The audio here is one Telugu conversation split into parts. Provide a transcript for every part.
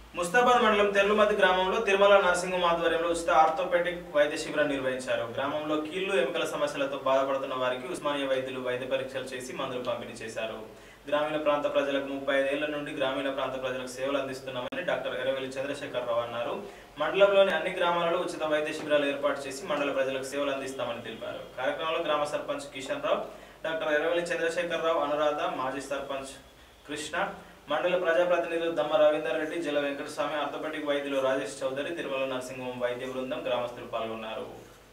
ముస్తాబాద్ మండలం తెర్లుమతి గ్రామంలో తిరుమల నరసింహం ఆధ్వర్యంలో ఉచిత ఆర్థోపెడిక్ వైద్య శిబిరం నిర్వహించారు గ్రామంలో కీళ్లు ఎముకల సమస్యలతో బాధపడుతున్న వారికి ఉస్మానియా వైద్యులు వైద్య పరీక్షలు చేసి మందులు పంపిణీ చేశారు గ్రామీణ ప్రాంత ప్రజలకు ముప్పై ఐదేళ్ల నుండి గ్రామీణ ప్రాంత ప్రజలకు సేవలు అందిస్తున్నామని డాక్టర్ ఎరవెల్లి చంద్రశేఖరరావు అన్నారు మండలంలోని అన్ని గ్రామాలలో ఉచిత వైద్య శిబిరాలు ఏర్పాటు చేసి మండల ప్రజలకు సేవలు అందిస్తామని తెలిపారు కార్యక్రమంలో గ్రామ సర్పంచ్ కిషన్ రావు డాక్టర్ ఎరవెల్లి చంద్రశేఖరరావు అనురాధ మాజీ సర్పంచ్ కృష్ణ మండల ప్రజాప్రతినిధులు దమ్మ రవీందర్ రెడ్డి జల వెంకటస్వామి ఆర్థోపెడిక్ వైద్యులు రాజేష్ చౌదరి తిరుమల నరసింహం వైద్య బృందం గ్రామస్తులు పాల్గొన్నారు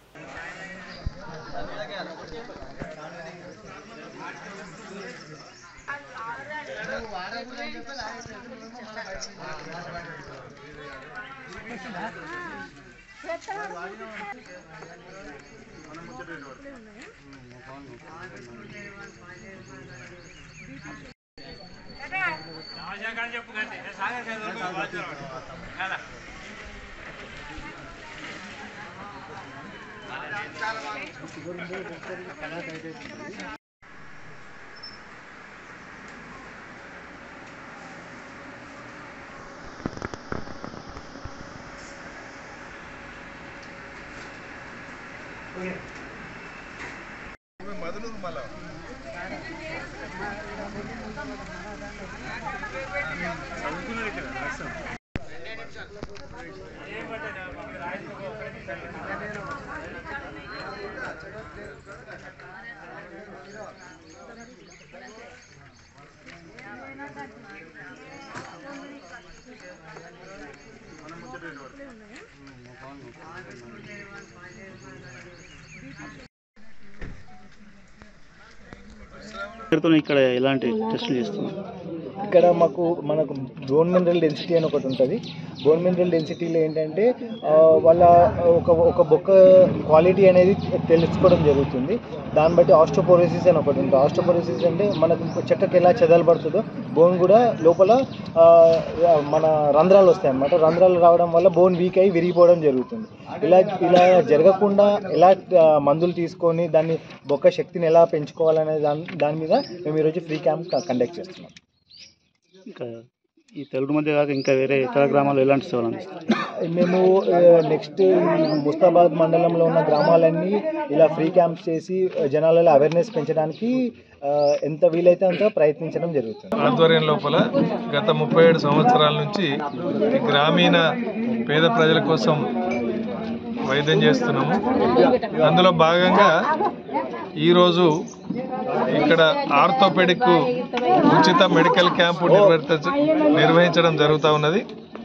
పేరుతో ఇక్కడ ఎలాంటి టెస్టులు చేస్తున్నాం ఇక్కడ మాకు మనకు బోన్ మినరల్ డెన్సిటీ అని ఒకటి ఉంటుంది బోన్ మినరల్ డెన్సిటీలో ఏంటంటే ఆ, వాళ్ళ ఒక ఒక బొక్క క్వాలిటీ అనేది తెలుసుకోవడం జరుగుతుంది దాన్ని బట్టి ఆస్ట్రోపోరోసిస్ అని ఒకటి ఉంటుంది ఆస్ట్రోపోరోసిస్ అంటే మనకు చెక్కకి ఎలా చెదలబడుతుందో బోన్ కూడా లోపల ఆ, మన రంధ్రాలు వస్తాయి అన్నమాట రంధ్రాలు రావడం వల్ల బోన్ వీక్ అయ్యి విరిగిపోవడం జరుగుతుంది ఇలా ఇలా జరగకుండా ఎలా ఆ, మందులు తీసుకొని దాన్ని బొక్క శక్తిని ఎలా పెంచుకోవాలనే దాని దాని మీద మేము ఈరోజు ఫ్రీ క్యాంప్ కండక్ట్ చేస్తున్నాం ఇంకా ఈ తెలుగు మధ్య కాక ఇంకా వేరే ఇతర గ్రామాల్లో ఎలాంటి సేవలు అందిస్తారు మేము నెక్స్ట్ ముస్తాబాద్ మండలంలో ఉన్న గ్రామాలన్నీ ఇలా ఫ్రీ క్యాంప్స్ చేసి ఆ, జనాలలో అవేర్నెస్ పెంచడానికి ఆ, ఎంత వీలైతే అంత ప్రయత్నించడం జరుగుతుంది ఆధ్వర్యం లోపల గత ముప్పై ఏడు సంవత్సరాల నుంచి ఈ గ్రామీణ పేద ప్రజల కోసం వైద్యం చేస్తున్నాము అందులో భాగంగా ఈరోజు ఇక్కడ ఆర్థోపెడిక్ ఉచిత మెడికల్ క్యాంపు నిర్వర్త నిర్వహించడం జరుగుతూ ఉన్నది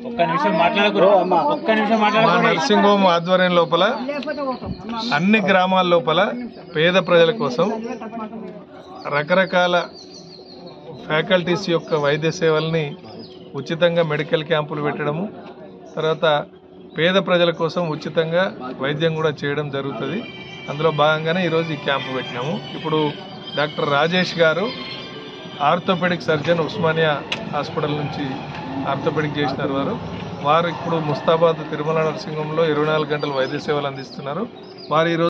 మా నర్సింగ్ హోమ్ ఆధ్వర్యం లోపల అన్ని గ్రామాల లోపల పేద ప్రజల కోసం రకరకాల ఫ్యాకల్టీస్ యొక్క వైద్య సేవల్ని ఉచితంగా మెడికల్ క్యాంపులు పెట్టడము తర్వాత పేద ప్రజల కోసం ఉచితంగా వైద్యం కూడా చేయడం జరుగుతుంది అందులో భాగంగానే ఈరోజు ఈ క్యాంపు పెట్టినాము ఇప్పుడు doctor Rajesh garu orthopaedic surgeon Osmania hospital నుంచి ఆర్థోపెడిక్ చేసినారు వారు వారు ఇప్పుడు ముస్తాబాద్ తిరుమల నరసింహంలో ఇరవై నాలుగు గంటలు వైద్య సేవలు అందిస్తున్నారు వారు ఈరోజు